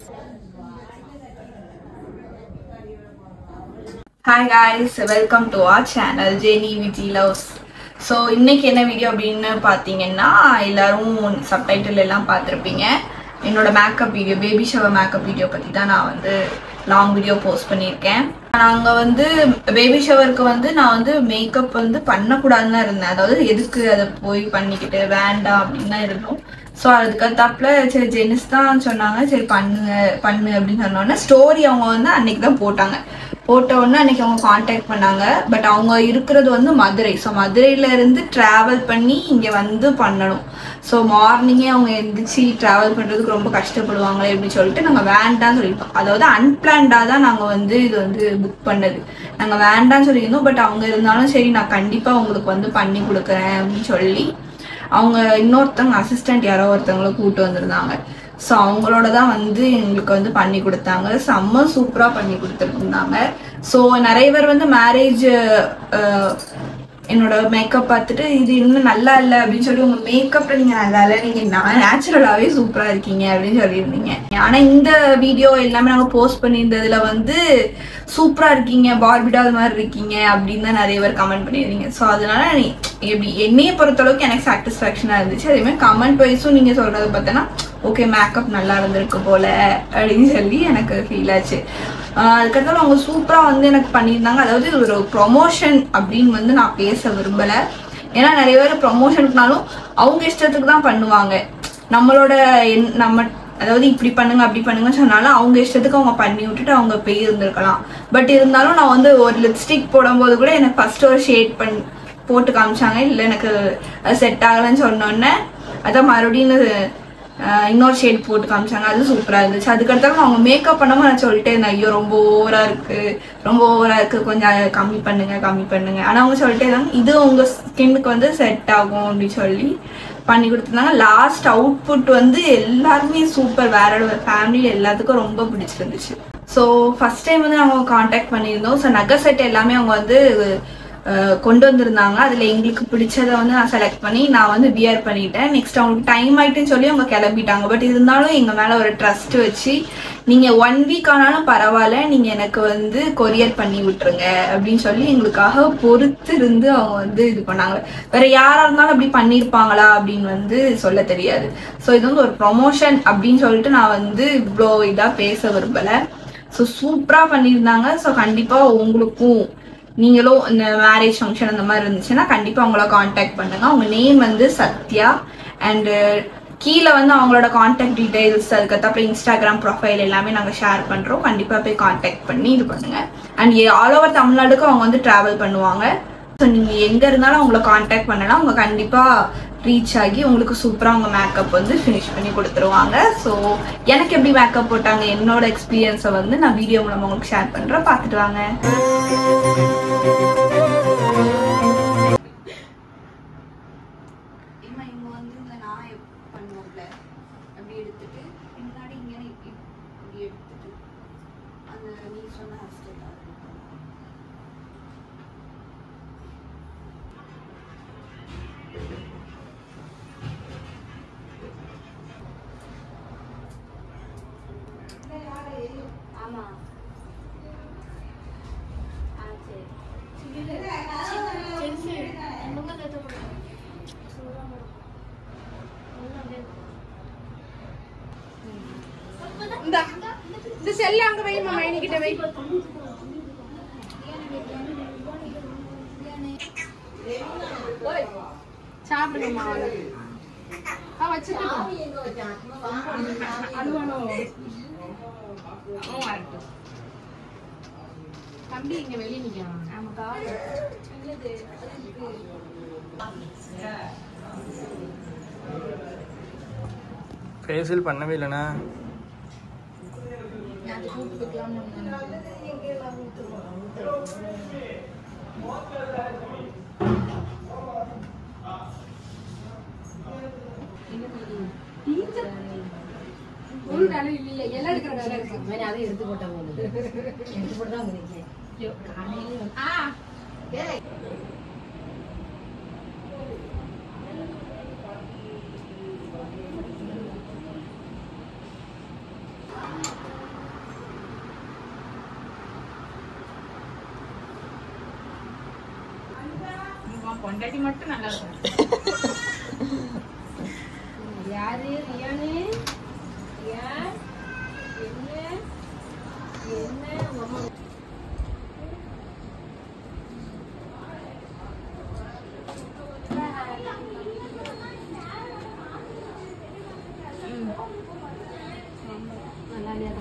hi guys welcome to our channel Jeni Viji loves so இன்னைக்கு என்ன video அப்படின்னு பார்த்தீங்கன்னா எல்லாரும் சப்டைட்டில் எல்லாம் பார்த்துருப்பீங்க என்னோட makeup video baby shower makeup video பற்றி தான் நான் வந்து லாங் வீடியோ போஸ்ட் பண்ணியிருக்கேன் நாங்கள் வந்து பேபி ஷவருக்கு வந்து நான் வந்து மேக்கப் வந்து பண்ணக்கூடாதுன்னு தான் இருந்தேன் அதாவது எதுக்கு அதை போய் பண்ணிக்கிட்டு வேண்டாம் அப்படின்னு தான் இருந்தோம் ஸோ அதுக்கத்தாப்புல சரி ஜெனிஸ் தான் சொன்னாங்க சரி பண்ணுங்க பண்ணு அப்படின்னு சொன்னோன்னே ஸ்டோரி அவங்க வந்து அன்னைக்கு தான் போட்டாங்க போட்ட உடனே அன்னைக்கு அவங்க காண்டாக்ட் பண்ணாங்க பட் அவங்க இருக்கிறது வந்து மதுரை ஸோ மதுரையில இருந்து ட்ராவல் பண்ணி இங்கே வந்து பண்ணணும் ஸோ மார்னிங்கே அவங்க எந்திரிச்சு ட்ராவல் பண்ணுறதுக்கு ரொம்ப கஷ்டப்படுவாங்களே அப்படின்னு சொல்லிட்டு நாங்கள் வேண்டாம்னு சொல்லியிருக்கோம் அதாவது அன்பிளான்டாக தான் நாங்கள் வந்து இது வந்து புக் பண்ணது நாங்கள் வேண்டாம்னு சொல்லியிருந்தோம் பட் அவங்க இருந்தாலும் சரி நான் கண்டிப்பாக உங்களுக்கு வந்து பண்ணி கொடுக்குறேன் அப்படின்னு சொல்லி அவங்க இன்னொருத்தவங்க அசிஸ்டன்ட் யாரோ ஒருத்தவங்கள கூட்டு வந்திருந்தாங்க ஸோ அவங்களோட தான் வந்து எங்களுக்கு வந்து பண்ணி கொடுத்தாங்க செம்ம சூப்பராக பண்ணி கொடுத்துருந்தாங்க ஸோ நிறைய பேர் வந்து மேரேஜ் என்னோட மேக்கப் பார்த்துட்டு இது இன்னும் நல்லா இல்லை அப்படின்னு சொல்லி உங்க மேக்கப்ல நீங்க நல்லா இல்லை நீங்க நேச்சுரலாவே சூப்பரா இருக்கீங்க அப்படின்னு சொல்லியிருந்தீங்க ஆனா இந்த வீடியோ எல்லாமே நாங்க போஸ்ட் பண்ணியிருந்ததுல வந்து சூப்பரா இருக்கீங்க பார்பிடால் மாதிரி இருக்கீங்க அப்படின்னு தான் நிறைய பேர் கமெண்ட் பண்ணியிருந்தீங்க ஸோ அதனால நீ- எப்படி என்னைய பொறுத்தளவுக்கு எனக்கு சாட்டிஸ்ஃபேக்ஷனாக இருந்துச்சு அதே மாதிரி கமெண்ட் வைஸும் நீங்கள் சொல்கிறது பார்த்தோன்னா ஓகே மேக்கப் நல்லா இருந்திருக்கு போல அப்படின்னு சொல்லி எனக்கு ஃபீல் ஆச்சு ஆஹ் அதுக்கப்புறம் அவங்க சூப்பராக வந்து எனக்கு பண்ணியிருந்தாங்க அதாவது இது ஒரு ப்ரொமோஷன் அப்படின்னு வந்து நான் பேச விரும்பலை ஏன்னா நிறைய பேர் ப்ரொமோஷனுக்குனாலும் அவங்க இஷ்டத்துக்கு தான் பண்ணுவாங்க நம்மளோட என் நம்ம அதாவது இப்படி பண்ணுங்க அப்படி பண்ணுங்க சொன்னாலும் அவங்க இஷ்டத்துக்கு அவங்க பண்ணி விட்டுட்டு அவங்க போய் இருந்திருக்கலாம் பட் இருந்தாலும் நான் வந்து ஒரு லிப்ஸ்டிக் போடும்போது கூட எனக்கு ஃபர்ஸ்ட் ஒரு ஷேட் பண்ணி போட்டு காமிச்சாங்க இல்லை எனக்கு செட் ஆகலைன்னு சொன்னோடனே அதான் மறுபடியும் அஹ், இன்னொரு ஷேட் போட்டு காமிச்சாங்க அது சூப்பராக இருந்துச்சு அதுக்கடுத்தாலும் அவங்க மேக்கப் பண்ணாமல் நான் சொல்லிட்டே இருந்தேன் ஐயோ ரொம்ப ஓவராக இருக்கு ரொம்ப ஓவராக இருக்கு கொஞ்சம் கம்மி பண்ணுங்க கம்மி பண்ணுங்க ஆனால் அவங்க சொல்லிட்டே இருந்தாங்க இது உங்க ஸ்கின்னுக்கு வந்து செட் ஆகும் அப்படின்னு சொல்லி பண்ணி கொடுத்துருந்தாங்க லாஸ்ட் அவுட்புட் வந்து எல்லாருமே சூப்பர் வேற ஃபேமிலியில் எல்லாத்துக்கும் ரொம்ப பிடிச்சிருந்துச்சு ஸோ ஃபர்ஸ்ட் டைம் வந்து நாங்கள் காண்டாக்ட் பண்ணியிருந்தோம் ஸோ நகை செட் எல்லாமே அவங்க வந்து அஹ், கொண்டு வந்திருந்தாங்க அதில் எங்களுக்கு பிடிச்சதை வந்து நான் செலக்ட் பண்ணி நான் வந்து வியர் பண்ணிட்டேன் நெக்ஸ்ட் அவங்களுக்கு டைம் ஆயிட்டுன்னு சொல்லி அவங்க கிளம்பிட்டாங்க பட் இருந்தாலும் எங்கள் மேலே ஒரு ட்ரஸ்ட் வச்சு நீங்கள் ஒன் வீக் ஆனாலும் பரவாயில்ல நீங்கள் எனக்கு வந்து கொரியர் பண்ணி விட்டுருங்க அப்படின்னு சொல்லி எங்களுக்காக பொறுத்து இருந்து அவங்க வந்து இது பண்ணாங்க வேற யாரா இருந்தாலும் அப்படி பண்ணியிருப்பாங்களா அப்படின்னு வந்து சொல்ல தெரியாது ஸோ இது வந்து ஒரு ப்ரொமோஷன் அப்படின்னு சொல்லிட்டு நான் வந்து இவ்வளோ இதாக பேச விரும்பலை ஸோ சூப்பராக பண்ணியிருந்தாங்க ஸோ கண்டிப்பாக உங்களுக்கும் நீங்களும் இந்த மேரேஜ் ஃபங்க்ஷன் அந்த மாதிரி இருந்துச்சுன்னா கண்டிப்பாக அவங்கள காண்டாக்ட் பண்ணுங்க அவங்க நேம் வந்து சத்யா அண்டு கீழே வந்து அவங்களோட காண்டாக்ட் டீடைல்ஸ் அதுக்கப்புறம் இன்ஸ்டாகிராம் ப்ரொஃபைல் எல்லாமே நாங்கள் ஷேர் பண்ணுறோம் கண்டிப்பாக போய் காண்டாக்ட் பண்ணி இது பண்ணுங்க அண்ட் ஆல் ஓவர் தமிழ்நாடுக்கு அவங்க வந்து ட்ராவல் பண்ணுவாங்க ஸோ நீங்கள் எங்கே இருந்தாலும் அவங்கள காண்டாக்ட் பண்ணலாம் அவங்க கண்டிப்பாக ரீச் ஆகி உங்களுக்கு சூப்பராக அவங்க மேக்கப் வந்து ஃபினிஷ் பண்ணி கொடுத்துருவாங்க ஸோ எனக்கு எப்படி மேக்கப் போட்டாங்க என்னோட எக்ஸ்பீரியன்ஸை வந்து நான் வீடியோ மூலமாக உங்களுக்கு ஷேர் பண்ணுறேன் பார்த்துட்டு வாங்க இம்மா இவங்க வந்து இந்த நாய் பண்ணுவோம்ல அப்படி எடுத்துட்டு பின்னாடி இங்கே இப்படி எடுத்துட்டு அந்த நீ சொன்ன ஹாஸ்டல் ஆமா ஆ சரி இந்த இந்த செல்ல அங்க வை மாமா என்கிட்ட வை சாப்பிடுங்கம்மா ஆ வச்சுக்கோ அழுவானோ தம்பி இங்க வெளியே நிக்கிறான் ஆமாக்கா ஃபேஷியல் பண்ணவே இல்லைண்ணா ஒரு வேலை இல்லையே எல்லாம் எடுக்கிற வேலை இருக்கு அதை எடுத்து போட்டா போகுது எடுத்து போட்டு தான் முடிஞ்சேன் ஆ பொண்டாட்டி மட்டும் நல்லா இருக்கும் யாரு ரியானு ரியா என்ன என்ன உங்க அம்மா நல்லா இல்லையா